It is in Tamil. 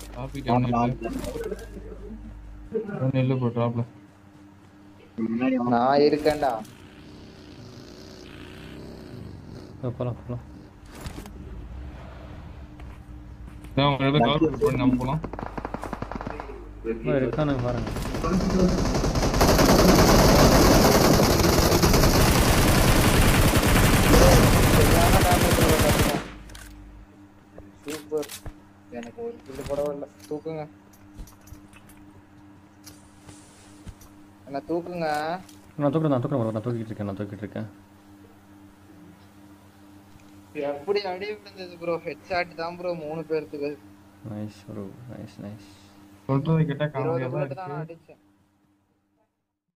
டாபிக் ஒன்று இல்லை ஒன்றும் இல்லை ப்ரோ ட்ராப்ல நான் இருக்கேன்டா போலாம் போலாம் நான் உங்கள்கிட்ட கவர் பண்ணி நம்ம போகலாம் இன்னும் இருக்கானு பாருங்க சூப்பர் எனக்கு ஒரு கில்லு கூட இல்லை தூக்குங்க என்ன தூக்குங்க நான் தூக்குறேன் நான் தூக்குறேன் bro. நான் தூக்கிட்டு இருக்கேன் நான் தூக்கிட்டு இருக்கேன் எப்படி அடி விழுந்தது ப்ரோ ஹெட் ஷாட் தான் ப்ரோ மூணு பேர்த்துக்கு நைஸ் ப்ரோ நைஸ் நைஸ் சொல்றதை கேட்டா இருபது காமெடியாக தான் bullet தான் இருக்கு நான் அடிச்சேன்